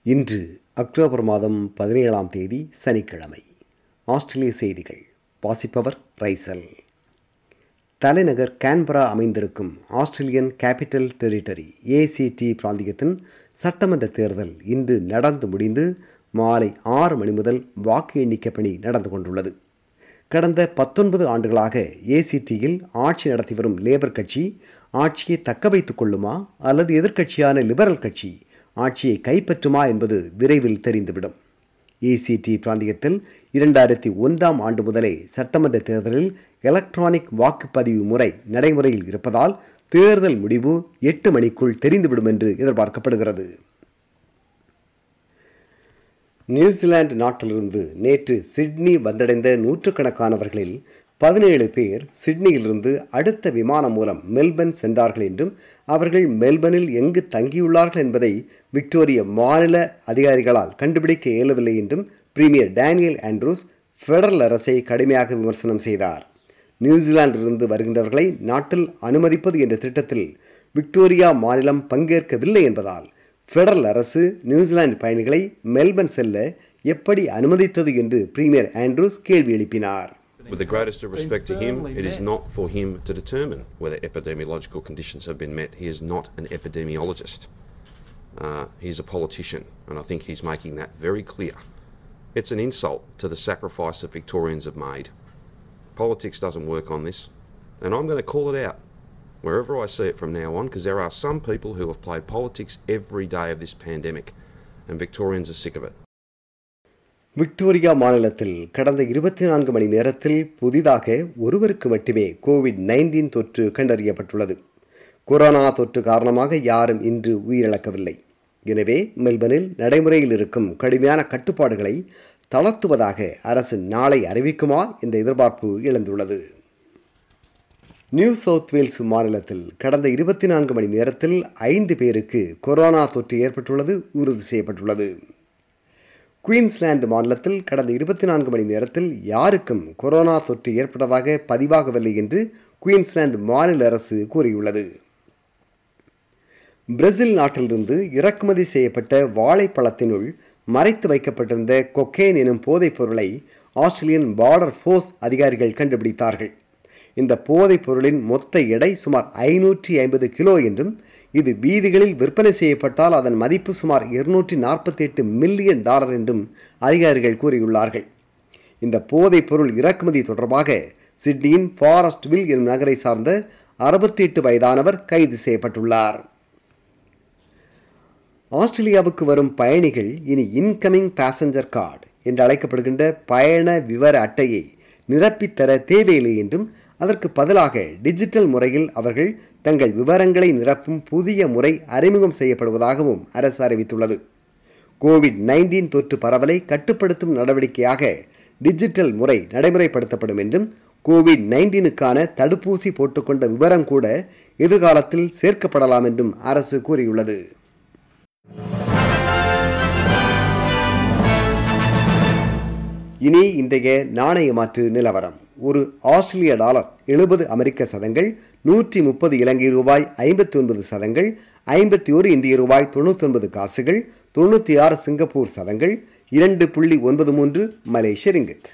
இன்று அக்டோபர் மாதம் பதினேழாம் தேதி சனிக்கிழமை ஆஸ்திரேலிய செய்திகள் வாசிப்பவர் ரைசல் தலைநகர் கேன்பரா அமைந்திருக்கும் ஆஸ்திரேலியன் கேபிட்டல் டெரிட்டரி ஏசிடி பிராந்தியத்தின் சட்டமன்ற தேர்தல் இன்று நடந்து முடிந்து மாலை ஆறு மணி முதல் வாக்கு எண்ணிக்கை பணி நடந்து கொண்டுள்ளது கடந்த பத்தொன்பது ஆண்டுகளாக ஏசிடியில் ஆட்சி நடத்தி வரும் லேபர் கட்சி ஆட்சியை தக்க வைத்துக் கொள்ளுமா அல்லது எதிர்க்கட்சியான லிபரல் கட்சி ஆட்சியை கைப்பற்றுமா என்பது விரைவில் தெரிந்துவிடும் ஏசிடி பிராந்தியத்தில் இரண்டாயிரத்தி ஒன்றாம் ஆண்டு முதலே சட்டமன்ற தேர்தலில் எலக்ட்ரானிக் வாக்குப்பதிவு முறை நடைமுறையில் இருப்பதால் தேர்தல் முடிவு எட்டு மணிக்குள் தெரிந்துவிடும் என்று எதிர்பார்க்கப்படுகிறது நியூசிலாந்து நாட்டிலிருந்து நேற்று சிட்னி வந்தடைந்த நூற்றுக்கணக்கானவர்களில் பதினேழு பேர் சிட்னியிலிருந்து அடுத்த விமானம் மூலம் மெல்பர்ன் சென்றார்கள் என்றும் அவர்கள் மெல்பர்னில் எங்கு தங்கியுள்ளார்கள் என்பதை விக்டோரிய மாநில அதிகாரிகளால் கண்டுபிடிக்க இயலவில்லை என்றும் பிரீமியர் டேனியல் ஆண்ட்ரூஸ் ஃபெடரல் அரசை கடுமையாக விமர்சனம் செய்தார் நியூசிலாந்திலிருந்து வருகின்றவர்களை நாட்டில் அனுமதிப்பது என்ற திட்டத்தில் விக்டோரியா மாநிலம் பங்கேற்கவில்லை என்பதால் ஃபெடரல் அரசு நியூசிலாந்து பயணிகளை மெல்பர்ன் செல்ல எப்படி அனுமதித்தது என்று பிரீமியர் ஆண்ட்ரூஸ் கேள்வி எழுப்பினார் With the greatest of respect to him, it is not for him to determine whether epidemiological conditions have been met. He is not an epidemiologist. Uh, he's a politician, and I think he's making that very clear. It's an insult to the sacrifice that Victorians have made. Politics doesn't work on this, and I'm going to call it out wherever I see it from now on because there are some people who have played politics every day of this pandemic, and Victorians are sick of it. Victoria மாநிலத்தில் கடந்த இருபத்தி நான்கு மணி நேரத்தில் புதிதாக ஒருவருக்கு மட்டுமே Covid nineteen தொற்று கண்டறியப்பட்டுள்ளது கொரோனா தொற்று காரணமாக யாரும் இன்று உயிரிழக்கவில்லை எனவே மெல்பர்னில் நடைமுறையில் இருக்கும் கடுமையான கட்டுப்பாடுகளை தளர்த்துவதாக அரசு நாளை அறிவிக்குமா என்ற எதிர்பார்ப்பு எழுந்துள்ளது நியூ சவுத் வேல்ஸ் மாநிலத்தில் கடந்த இருபத்தி நான்கு மணி நேரத்தில் ஐந்து பேருக்கு கொரோனா தொற்று ஏற்பட்டுள்ளது உறுதி செய்யப்பட்டுள்ளது குயின்ஸ்லாந்து மாநிலத்தில் கடந்த இருபத்தி நான்கு மணி நேரத்தில் யாருக்கும் கொரோனா தொற்று ஏற்பட்டதாக பதிவாகவில்லை என்று குயின்ஸ்லாந்து மாநில அரசு கூறியுள்ளது பிரேசில் நாட்டிலிருந்து இறக்குமதி செய்யப்பட்ட வாழைப்பழத்தினுள் மறைத்து வைக்கப்பட்டிருந்த கொக்கேன் எனும் போதைப் பொருளை ஆஸ்திரேலியன் பார்டர் ஃபோர்ஸ் அதிகாரிகள் கண்டுபிடித்தார்கள் இந்த போதைப் பொருளின் மொத்த எடை சுமார் ஐநூற்றி ஐம்பது கிலோ என்றும் இது வீதிகளில் விற்பனை செய்யப்பட்டால் அதன் மதிப்பு சுமார் இருநூற்றி நாற்பத்தி எட்டு மில்லியன் டாலர் என்றும் அதிகாரிகள் கூறியுள்ளார்கள் இந்த போதைப் பொருள் இறக்குமதி தொடர்பாக சிட்னியின் ஃபாரஸ்ட்வில் எனும் நகரை சார்ந்த அறுபத்தி எட்டு வயதானவர் கைது செய்யப்பட்டுள்ளார் ஆஸ்திரேலியாவுக்கு வரும் பயணிகள் இனி இன்கமிங் பேசஞ்சர் கார்டு என்று அழைக்கப்படுகின்ற பயண விவர அட்டையை நிரப்பித்தர தேவையில்லை என்றும் அதற்கு பதிலாக டிஜிட்டல் முறையில் அவர்கள் தங்கள் விவரங்களை நிரப்பும் புதிய முறை அறிமுகம் செய்யப்படுவதாகவும் அரசு அறிவித்துள்ளது கோவிட் நைன்டீன் தொற்று பரவலை கட்டுப்படுத்தும் நடவடிக்கையாக டிஜிட்டல் முறை நடைமுறைப்படுத்தப்படும் என்றும் கோவிட் நைன்டீனுக்கான தடுப்பூசி போட்டுக்கொண்ட விவரம் கூட எதிர்காலத்தில் சேர்க்கப்படலாம் என்றும் அரசு கூறியுள்ளது இனி இன்றைய நாணய மாற்று நிலவரம் ஒரு ஆஸ்திரேலிய டாலர் எழுபது அமெரிக்க சதங்கள் நூற்றி முப்பது இலங்கை ரூபாய் ஐம்பத்தி ஒன்பது சதங்கள் ஐம்பத்தி ஒரு இந்திய ரூபாய் தொண்ணூற்றி ஒன்பது காசுகள் தொண்ணூற்றி ஆறு சிங்கப்பூர் சதங்கள் இரண்டு புள்ளி ஒன்பது மூன்று மலேசிய ரிங்கித்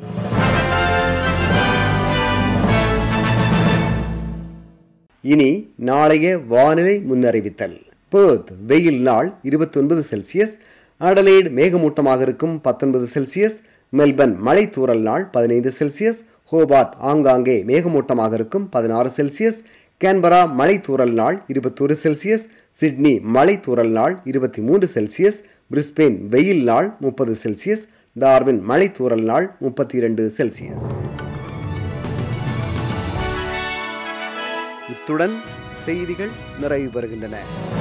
இனி நாளைய வானிலை முன்னறிவித்தல் பேர்த் வெயில் நாள் இருபத்தி ஒன்பது செல்சியஸ் அடலைடு மேகமூட்டமாக இருக்கும் பத்தொன்பது செல்சியஸ் மெல்பர்ன் மழை தூறல் நாள் பதினைந்து செல்சியஸ் ஹோபார்ட் ஆங்காங்கே மேகமூட்டமாக இருக்கும் பதினாறு செல்சியஸ் கேன்பரா மழை தூறல் நாள் இருபத்தொரு செல்சியஸ் சிட்னி மழை தூறல் நாள் இருபத்தி மூன்று செல்சியஸ் பிரிஸ்பெயின் வெயில் நாள் முப்பது செல்சியஸ் டார்வின் மழை தூறல் நாள் முப்பத்தி இரண்டு செல்சியஸ் இத்துடன் செய்திகள் நிறைவு பெறுகின்றன